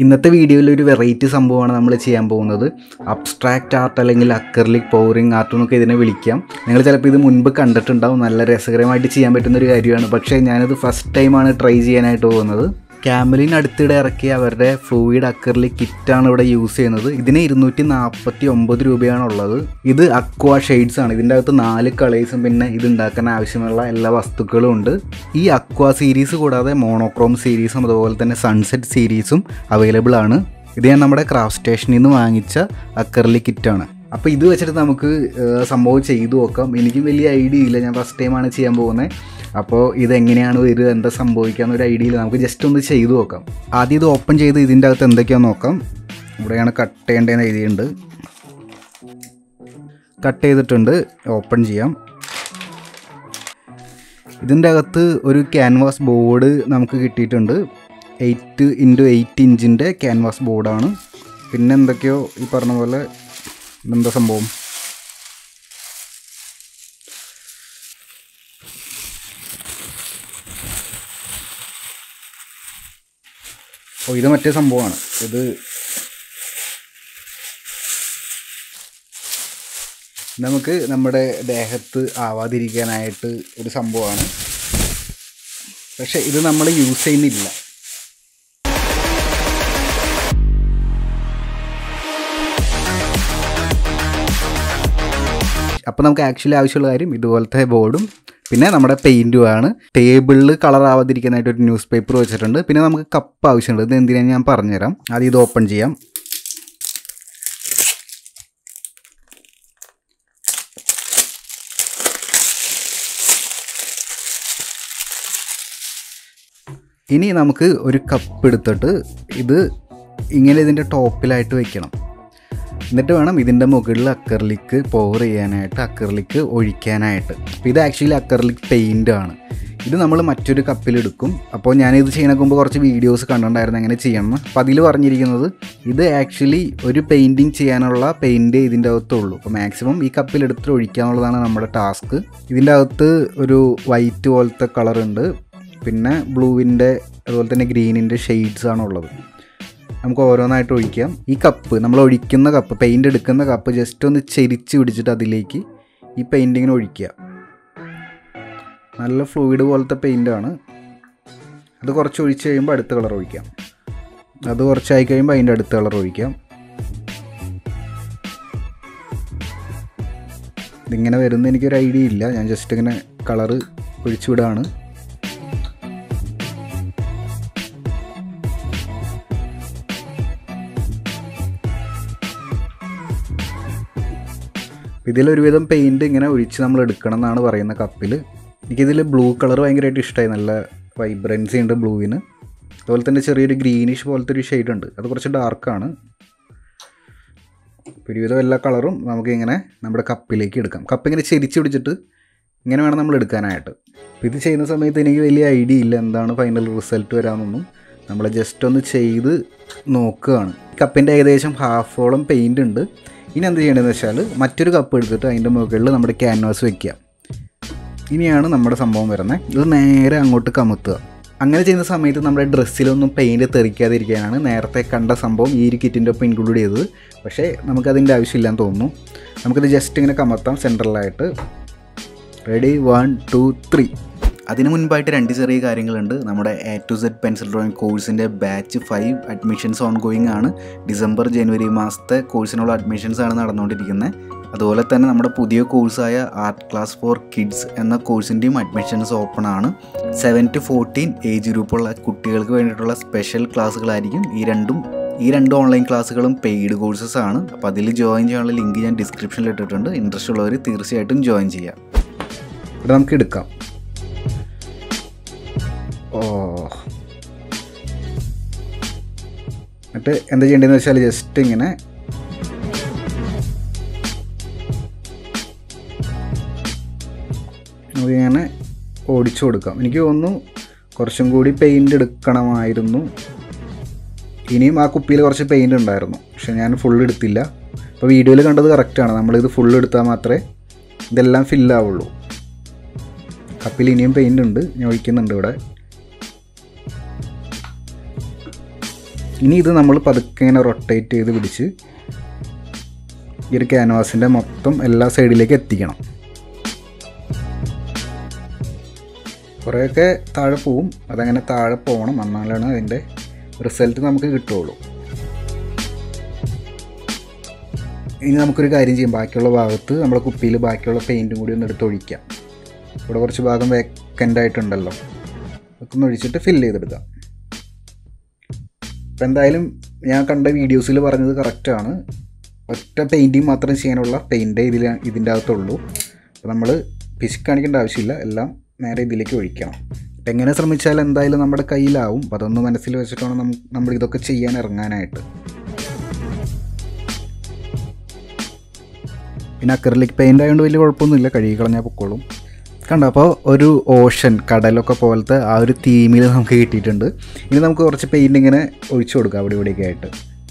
ഇന്നത്തെ വീഡിയോയിൽ ഒരു വെറൈറ്റി സംഭവമാണ് നമ്മൾ ചെയ്യാൻ പോകുന്നത് അബ്സ്ട്രാക്റ്റ് ആർട്ട് അല്ലെങ്കിൽ അക്കർലിക് പവറിങ് ആർട്ട് എന്നൊക്കെ ഇതിനെ വിളിക്കാം നിങ്ങൾ ചിലപ്പോൾ ഇത് മുൻപ് കണ്ടിട്ടുണ്ടാവും നല്ല രസകരമായിട്ട് ചെയ്യാൻ പറ്റുന്ന ഒരു കാര്യമാണ് പക്ഷേ ഞാനിത് ഫസ്റ്റ് ടൈമാണ് ട്രൈ ചെയ്യാനായിട്ട് പോകുന്നത് ക്യാമലിൻ അടുത്തിടെ ഇറക്കിയ അവരുടെ ഫ്ലൂയിഡ് അക്കർലിക് കിറ്റാണ് ഇവിടെ യൂസ് ചെയ്യുന്നത് ഇതിന് ഇരുന്നൂറ്റി നാൽപ്പത്തി ഒമ്പത് രൂപയാണ് ഉള്ളത് ഇത് അക്വ ഷെയ്ഡ്സ് ആണ് ഇതിൻ്റെ അകത്ത് നാല് കളേഴ്സും പിന്നെ ഇത് ഉണ്ടാക്കാൻ ആവശ്യമുള്ള എല്ലാ വസ്തുക്കളും ഉണ്ട് ഈ അക്വ സീരീസ് കൂടാതെ മോണോക്രോം സീരീസും അതുപോലെ തന്നെ സൺസെറ്റ് സീരീസും അവൈലബിൾ ആണ് ഇത് ഞാൻ നമ്മുടെ ക്രാഫ്റ്റ് സ്റ്റേഷനിൽ നിന്ന് വാങ്ങിച്ച അക്കർലിക് കിറ്റാണ് അപ്പോൾ ഇത് വെച്ചിട്ട് നമുക്ക് ഏഹ്, സംഭവം ചെയ്തു നോക്കാം എനിക്കും വലിയ ഐഡിയ ഇല്ല ഞാൻ ഫസ്റ്റ് ടൈമാണ് ചെയ്യാൻ പോകുന്നത് അപ്പോൾ ഇതെങ്ങനെയാണ് വരിക എന്താ സംഭവിക്കാന്ന് ഒരു ഐഡിയ ഇല്ല നമുക്ക് ജസ്റ്റ് ഒന്ന് ചെയ്തു നോക്കാം ആദ്യം ഇത് ഓപ്പൺ ചെയ്ത് ഇതിൻ്റെ അകത്ത് എന്തൊക്കെയാണെന്ന് നോക്കാം ഇവിടെയാണ് കട്ട് ചെയ്യേണ്ടതെന്ന് എഴുതിയിട്ടുണ്ട് കട്ട് ചെയ്തിട്ടുണ്ട് ഓപ്പൺ ചെയ്യാം ഇതിൻ്റെ അകത്ത് ഒരു ക്യാൻവാസ് ബോർഡ് നമുക്ക് കിട്ടിയിട്ടുണ്ട് എയ്റ്റ് ഇൻറ്റു എയ്റ്റ് ഇഞ്ചിൻ്റെ ക്യാൻവാസ് ബോർഡാണ് പിന്നെ എന്തൊക്കെയോ ഈ പറഞ്ഞ പോലെ ഇതെന്താ സംഭവം ഓ ഇത് മറ്റേ സംഭവമാണ് ഇത് നമുക്ക് നമ്മുടെ ദേഹത്ത് ആവാതിരിക്കാനായിട്ട് ഒരു സംഭവമാണ് പക്ഷെ ഇത് നമ്മൾ യൂസ് ചെയ്യുന്നില്ല അപ്പോൾ നമുക്ക് ആക്ച്വലി ആവശ്യമുള്ള കാര്യം ഇതുപോലത്തെ ബോർഡും പിന്നെ നമ്മുടെ പെയിൻറ്റുമാണ് ടേബിളിൽ കളർ ആവാതിരിക്കാനായിട്ട് ഒരു ന്യൂസ് പേപ്പർ വെച്ചിട്ടുണ്ട് പിന്നെ നമുക്ക് കപ്പ് ആവശ്യമുണ്ട് ഇത് എന്തിനാണ് ഞാൻ പറഞ്ഞുതരാം ആദ്യം ഇത് ഓപ്പൺ ചെയ്യാം ഇനി നമുക്ക് ഒരു കപ്പ് എടുത്തിട്ട് ഇത് ഇങ്ങനെ ഇതിൻ്റെ ടോപ്പിലായിട്ട് വെക്കണം എന്നിട്ട് വേണം ഇതിൻ്റെ മുകളിൽ അക്കർലിക്ക് പവർ ചെയ്യാനായിട്ട് അക്കർലിക്ക് ഒഴിക്കാനായിട്ട് അപ്പോൾ ഇത് ആക്ച്വലി അക്കർലിക് പെയിൻ്റ് ആണ് ഇത് നമ്മൾ മറ്റൊരു കപ്പിലെടുക്കും അപ്പോൾ ഞാനിത് ചെയ്യുന്നതിന് മുമ്പ് കുറച്ച് വീഡിയോസ് കണ്ടിട്ടുണ്ടായിരുന്നു എങ്ങനെ ചെയ്യണം അപ്പോൾ അതിൽ പറഞ്ഞിരിക്കുന്നത് ഇത് ആക്ച്വലി ഒരു പെയിൻറ്റിങ് ചെയ്യാനുള്ള പെയിൻറ്റ് ഇതിൻ്റെ അകത്തുള്ളൂ അപ്പോൾ മാക്സിമം ഈ കപ്പിലെടുത്ത് ഒഴിക്കാന്നുള്ളതാണ് നമ്മുടെ ടാസ്ക് ഇതിൻ്റെ അകത്ത് ഒരു വൈറ്റ് പോലത്തെ കളറുണ്ട് പിന്നെ ബ്ലൂവിൻ്റെ അതുപോലെ തന്നെ ഗ്രീനിൻ്റെ ഷെയ്ഡ്സ് ആണ് ഉള്ളത് നമുക്ക് ഓരോന്നായിട്ട് ഒഴിക്കാം ഈ കപ്പ് നമ്മൾ ഒഴിക്കുന്ന കപ്പ് പെയിൻ്റ് എടുക്കുന്ന കപ്പ് ജസ്റ്റ് ഒന്ന് ചെരിച്ച് പിടിച്ചിട്ട് അതിലേക്ക് ഈ പെയിൻറ്റിങ്ങിന് ഒഴിക്കുക നല്ല ഫ്ലൂയിഡ് പോലത്തെ പെയിൻ്റാണ് അത് കുറച്ച് ഒഴിച്ച് കഴിയുമ്പോൾ അടുത്ത കളർ ഒഴിക്കാം അത് കുറച്ചായി കഴിയുമ്പോൾ അതിൻ്റെ അടുത്ത കളർ ഒഴിക്കാം ഇതിങ്ങനെ വരുന്ന എനിക്കൊരു ഐഡിയ ഇല്ല ഞാൻ ജസ്റ്റ് ഇങ്ങനെ കളറ് ഒഴിച്ചു വിടാണ് ഇതിലൊരുവിധം പെയിൻറ്റ് ഇങ്ങനെ ഒഴിച്ച് നമ്മൾ എടുക്കണം എന്നാണ് പറയുന്ന കപ്പിൽ എനിക്കിതിൽ ബ്ലൂ കളർ ഭയങ്കരമായിട്ട് ഇഷ്ടമായി നല്ല വൈബ്രൻസി ഉണ്ട് ബ്ലൂവിന് അതുപോലെ തന്നെ ചെറിയൊരു ഗ്രീനിഷ് പോലത്തെ ഒരു ഷെയ്ഡ് ഉണ്ട് അത് കുറച്ച് ഡാർക്കാണ് ഒരുവിധം എല്ലാ കളറും നമുക്കിങ്ങനെ നമ്മുടെ കപ്പിലേക്ക് എടുക്കാം കപ്പ് ഇങ്ങനെ ചെരിച്ച് പിടിച്ചിട്ട് ഇങ്ങനെ വേണം നമ്മൾ എടുക്കാനായിട്ട് അപ്പോൾ ഇത് ചെയ്യുന്ന സമയത്ത് എനിക്ക് വലിയ ഐഡിയ ഇല്ല എന്താണ് ഫൈനൽ റിസൾട്ട് വരാമെന്നൊന്നും നമ്മൾ ജസ്റ്റ് ഒന്ന് ചെയ്ത് നോക്കുകയാണ് കപ്പിൻ്റെ ഏകദേശം ഹാഫോളം പെയിൻ്റ് ഉണ്ട് ഇനി എന്ത് ചെയ്യേണ്ടതെന്ന് വെച്ചാൽ മറ്റൊരു കപ്പ് എടുത്തിട്ട് അതിൻ്റെ മുകളിൽ നമ്മുടെ ക്യാൻവാസ് വെക്കുക ഇനിയാണ് നമ്മുടെ സംഭവം വരുന്നത് ഇത് നേരെ അങ്ങോട്ട് കമുത്തുക അങ്ങനെ ചെയ്യുന്ന സമയത്ത് നമ്മുടെ ഡ്രസ്സിലൊന്നും പെയിൻറ്റ് തെറിക്കാതിരിക്കാനാണ് നേരത്തെ കണ്ട സംഭവം ഈ ഒരു കിറ്റിൻ്റെ ഒപ്പം ഇൻക്ലൂഡ് ചെയ്തത് പക്ഷേ നമുക്കതിൻ്റെ ആവശ്യമില്ലാന്ന് തോന്നുന്നു നമുക്കിത് ജസ്റ്റ് ഇങ്ങനെ കമത്താം സെൻട്രലായിട്ട് റെഡി വൺ ടു ത്രീ അതിന് മുൻപായിട്ട് രണ്ട് ചെറിയ കാര്യങ്ങളുണ്ട് നമ്മുടെ A to Z pencil drawing കോഴ്സിൻ്റെ batch five admissions ongoing ആണ് ഡിസംബർ ജനുവരി മാസത്തെ കോഴ്സിനുള്ള അഡ്മിഷൻസ് ആണ് നടന്നുകൊണ്ടിരിക്കുന്നത് അതുപോലെ തന്നെ നമ്മുടെ പുതിയ കോഴ്സായ ആർട്ട് ക്ലാസ് ഫോർ കിഡ്സ് എന്ന കോഴ്സിൻ്റെയും അഡ്മിഷൻസ് ഓപ്പൺ ആണ് സെവൻ ടു ഫോർട്ടീൻ ഏജ് ഗ്രൂപ്പുള്ള കുട്ടികൾക്ക് വേണ്ടിയിട്ടുള്ള സ്പെഷ്യൽ ക്ലാസ്സുകളായിരിക്കും ഈ രണ്ടും ഈ രണ്ട് ഓൺലൈൻ ക്ലാസ്സുകളും പെയ്ഡ് കോഴ്സസ് ആണ് അപ്പോൾ അതിൽ ജോയിൻ ചെയ്യാനുള്ള ലിങ്ക് ഞാൻ ഡിസ്ക്രിപ്ഷനിൽ ഇട്ടിട്ടുണ്ട് ഇൻട്രസ്റ്റ് ഉള്ളവർ തീർച്ചയായിട്ടും ജോയിൻ ചെയ്യാം ഇവിടെ നമുക്ക് എടുക്കാം ഓ എന്നിട്ട് എന്താ ചെയ്യേണ്ടതെന്ന് വെച്ചാൽ ജസ്റ്റ് ഇങ്ങനെ നമുക്കിങ്ങനെ ഓടിച്ചു കൊടുക്കാം എനിക്ക് തോന്നുന്നു കുറച്ചും കൂടി പെയിൻ്റ് എടുക്കണമായിരുന്നു ഇനിയും ആ കുപ്പിയിൽ കുറച്ച് പെയിൻ്റ് ഉണ്ടായിരുന്നു പക്ഷെ ഞാൻ ഫുൾ എടുത്തില്ല അപ്പോൾ വീഡിയോയിൽ കണ്ടത് കറക്റ്റാണ് നമ്മളിത് ഫുൾ എടുത്താൽ മാത്രമേ ഇതെല്ലാം ഫില്ലാവുള്ളൂ കപ്പിൽ ഇനിയും പെയിൻ്റ് ഉണ്ട് ഞാൻ ഒഴിക്കുന്നുണ്ട് ഇവിടെ ഇനി ഇത് നമ്മൾ പതുക്കെ ഇങ്ങനെ റൊട്ടേറ്റ് ചെയ്ത് പിടിച്ച് ഈ ഒരു ക്യാൻവാസിൻ്റെ മൊത്തം എല്ലാ സൈഡിലേക്ക് എത്തിക്കണം കുറേയൊക്കെ താഴെ പോവും അതങ്ങനെ താഴെ പോകണം എന്നാലാണ് അതിൻ്റെ റിസൾട്ട് നമുക്ക് കിട്ടുള്ളൂ ഇനി നമുക്കൊരു കാര്യം ചെയ്യാം ബാക്കിയുള്ള ഭാഗത്ത് നമ്മുടെ കുപ്പിയിൽ ബാക്കിയുള്ള പെയിൻറ്റും കൂടി ഒന്ന് എടുത്ത് ഒഴിക്കാം ഇവിടെ കുറച്ച് ഭാഗം വേക്കൻ്റ് ആയിട്ടുണ്ടല്ലോ അതൊക്കെ ഒന്ന് ഒഴിച്ചിട്ട് ഫില്ല് ചെയ്തെടുക്കാം അപ്പം എന്തായാലും ഞാൻ കണ്ട വീഡിയോസിൽ പറഞ്ഞത് കറക്റ്റാണ് ഒറ്റ പെയിൻറ്റിങ് മാത്രം ചെയ്യാനുള്ള പെയിൻറ്റേ ഇതിൽ ഇതിൻ്റെ അകത്തുള്ളൂ അപ്പോൾ നമ്മൾ പിശുക്ക് കാണിക്കേണ്ട ആവശ്യമില്ല എല്ലാം നേരെ ഇതിലേക്ക് ഒഴിക്കണം അപ്പം എങ്ങനെ ശ്രമിച്ചാൽ എന്തായാലും നമ്മുടെ കയ്യിലാവും അപ്പോൾ അതൊന്ന് മനസ്സിൽ വെച്ചിട്ട് വേണം നം- നമ്മൾ ഇതൊക്കെ ചെയ്യാൻ ഇറങ്ങാനായിട്ട് പിന്നെ അക്രലിക് പെയിൻ്റ് ആയതുകൊണ്ട് വലിയ കുഴപ്പമൊന്നുമില്ല കഴുകി കളഞ്ഞാൽ പൊക്കോളും കണ്ടോ അപ്പോൾ ഒരു ഓഷൻ കടലൊക്കെ പോലത്തെ ആ ഒരു തീമിൽ നമുക്ക് കിട്ടിയിട്ടുണ്ട് ഇനി നമുക്ക് കുറച്ച് പെയിൻ്റ് ഇങ്ങനെ ഒഴിച്ചു കൊടുക്കാം അവിടെ ഇവിടെയൊക്കെ ആയിട്ട്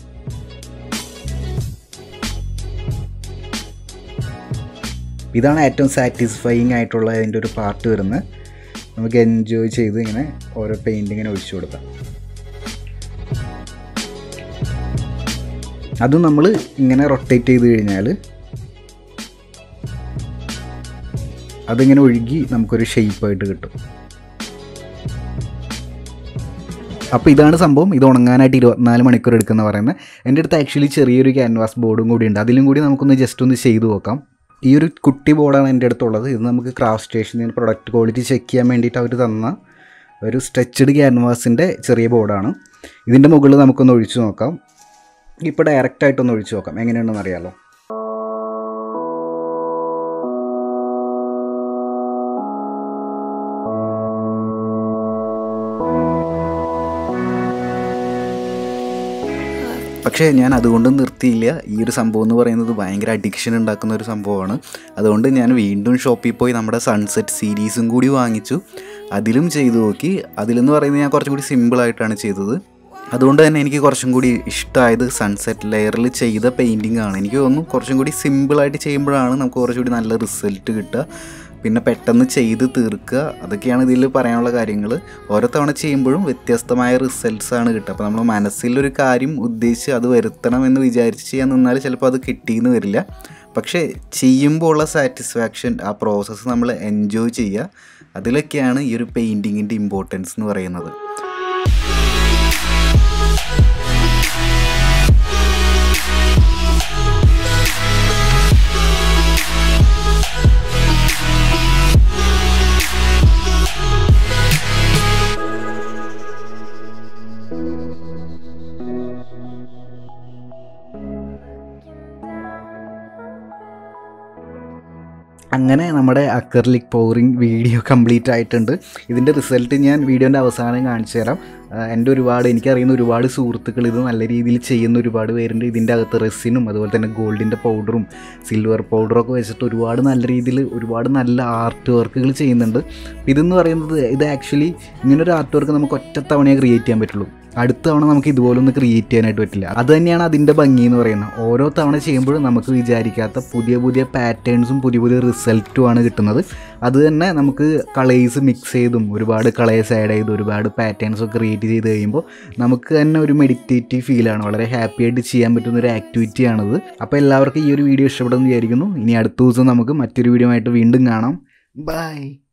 ഇതാണ് ഏറ്റവും സാറ്റിസ്ഫൈങ് ആയിട്ടുള്ള അതിൻ്റെ ഒരു പാർട്ട് വരുന്നത് നമുക്ക് എൻജോയ് ചെയ്ത് ഇങ്ങനെ ഓരോ പെയിൻ്റ് ഇങ്ങനെ ഒഴിച്ചു കൊടുക്കാം അതും നമ്മൾ ഇങ്ങനെ റൊട്ടേറ്റ് ചെയ്ത് കഴിഞ്ഞാൽ അതിങ്ങനെ ഒഴുകി നമുക്കൊരു ഷേപ്പായിട്ട് കിട്ടും അപ്പോൾ ഇതാണ് സംഭവം ഇത് ഉണങ്ങാനായിട്ട് ഇരുപത്തിനാല് മണിക്കൂർ എടുക്കുന്ന പറയുന്നത് എൻ്റെ അടുത്ത് ആക്ച്വലി ചെറിയൊരു ക്യാൻവാസ് ബോർഡും കൂടി ഉണ്ട് അതിലും കൂടി നമുക്കൊന്ന് ജസ്റ്റ് ഒന്ന് ചെയ്തു നോക്കാം ഈ ഒരു കുട്ടി ബോർഡാണ് എൻ്റെ അടുത്തുള്ളത് ഇത് നമുക്ക് ക്രാഫ്റ്റ് സ്റ്റേഷനിൽ നിന്ന് പ്രൊഡക്റ്റ് ക്വാളിറ്റി ചെക്ക് ചെയ്യാൻ വേണ്ടിയിട്ട് അവർ തന്ന ഒരു സ്ട്രെച്ചഡ് ക്യാൻവാസിൻ്റെ ചെറിയ ബോർഡാണ് ഇതിൻ്റെ മുകളിൽ നമുക്കൊന്ന് ഒഴിച്ചു നോക്കാം ഇപ്പോൾ ഡയറക്റ്റായിട്ടൊന്ന് ഒഴിച്ചു നോക്കാം എങ്ങനെയുണ്ടെന്ന് അറിയാലോ പക്ഷേ ഞാൻ അതുകൊണ്ട് നിർത്തിയില്ല ഈ ഒരു സംഭവം എന്ന് പറയുന്നത് ഭയങ്കര അഡിക്ഷൻ ഉണ്ടാക്കുന്ന ഒരു സംഭവമാണ് അതുകൊണ്ട് ഞാൻ വീണ്ടും ഷോപ്പിൽ പോയി നമ്മുടെ സൺസെറ്റ് സീരീസും കൂടി വാങ്ങിച്ചു അതിലും ചെയ്തു നോക്കി അതിലെന്ന് പറയുന്നത് ഞാൻ കുറച്ചും കൂടി സിമ്പിളായിട്ടാണ് ചെയ്തത് അതുകൊണ്ട് തന്നെ എനിക്ക് കുറച്ചും കൂടി ഇഷ്ടമായത് സൺസെറ്റ് ലെയറിൽ ചെയ്ത പെയിൻറ്റിംഗ് ആണ് എനിക്ക് തോന്നുന്നു കുറച്ചും കൂടി സിമ്പിളായിട്ട് ചെയ്യുമ്പോഴാണ് നമുക്ക് കുറച്ചുകൂടി നല്ല റിസൾട്ട് കിട്ടുക പിന്നെ പെട്ടെന്ന് ചെയ്ത് തീർക്കുക അതൊക്കെയാണ് ഇതിൽ പറയാനുള്ള കാര്യങ്ങൾ ഓരോ തവണ ചെയ്യുമ്പോഴും വ്യത്യസ്തമായ റിസൾട്ട്സ് ആണ് കിട്ടുക അപ്പോൾ നമ്മൾ മനസ്സിലൊരു കാര്യം ഉദ്ദേശിച്ച് അത് വരുത്തണം എന്ന് വിചാരിച്ച് ചെയ്യാൻ നിന്നാൽ ചിലപ്പോൾ അത് കിട്ടിയെന്ന് വരില്ല പക്ഷേ ചെയ്യുമ്പോൾ ഉള്ള സാറ്റിസ്ഫാക്ഷൻ ആ പ്രോസസ്സ് നമ്മൾ എൻജോയ് ചെയ്യുക അതിലൊക്കെയാണ് ഈ ഒരു പെയിൻറ്റിങ്ങിൻ്റെ ഇമ്പോർട്ടൻസ് എന്ന് പറയുന്നത് അങ്ങനെ നമ്മുടെ അക്കർലിക് പൗറിങ് വീഡിയോ കംപ്ലീറ്റ് ആയിട്ടുണ്ട് ഇതിൻ്റെ റിസൾട്ട് ഞാൻ വീഡിയോൻ്റെ അവസാനം കാണിച്ചു തരാം ആഹ് എൻ്റെ ഒരുപാട് എനിക്കറിയുന്ന ഒരുപാട് സുഹൃത്തുക്കൾ ഇത് നല്ല രീതിയിൽ ചെയ്യുന്ന ഒരുപാട് പേരുണ്ട് ഇതിൻ്റെ അകത്ത് റെസിനും അതുപോലെ തന്നെ ഗോൾഡിൻ്റെ പൗഡറും സിൽവർ പൗഡറൊക്കെ വെച്ചിട്ട് ഒരുപാട് നല്ല രീതിയിൽ ഒരുപാട് നല്ല ആർട്ട് വർക്കുകൾ ചെയ്യുന്നുണ്ട് ഇതെന്ന് പറയുന്നത് ഇത് ആക്ച്വലി ഇങ്ങനൊരു ആർട്ട് വർക്ക് നമുക്ക് ഒറ്റ തവണയേ ക്രിയേറ്റ് ചെയ്യാൻ പറ്റുള്ളൂ അടുത്ത തവണ നമുക്ക് ഇതുപോലൊന്നും ക്രിയേറ്റ് ചെയ്യാനായിട്ട് പറ്റില്ല അത് തന്നെയാണ് അതിൻ്റെ ഭംഗി എന്ന് പറയുന്നത് ഓരോ തവണ ചെയ്യുമ്പോഴും നമുക്ക് വിചാരിക്കാത്ത പുതിയ പുതിയ പാറ്റേൺസും പുതിയ പുതിയ റിസൾട്ടും ആണ് കിട്ടുന്നത് അത് തന്നെ നമുക്ക് കളേഴ്സ് മിക്സ് ചെയ്തും ഒരുപാട് കളേഴ്സ് ആഡ് ചെയ്ത് ഒരുപാട് പാറ്റേൺസ് ഒക്കെ ക്രിയേറ്റ് ചെയ്ത് കഴിയുമ്പോൾ നമുക്ക് തന്നെ ഒരു മെഡിറ്റേറ്റീവ് ഫീലാണ് വളരെ ഹാപ്പി ആയിട്ട് ചെയ്യാൻ പറ്റുന്ന ഒരു ആക്ടിവിറ്റി ആണിത് അപ്പോൾ എല്ലാവർക്കും ഈ ഒരു വീഡിയോ ഇഷ്ടപ്പെടുമെന്ന് വിചാരിക്കുന്നു ഇനി അടുത്ത ദിവസം നമുക്ക് മറ്റൊരു വീഡിയോ ആയിട്ട് വീണ്ടും കാണാം ബൈ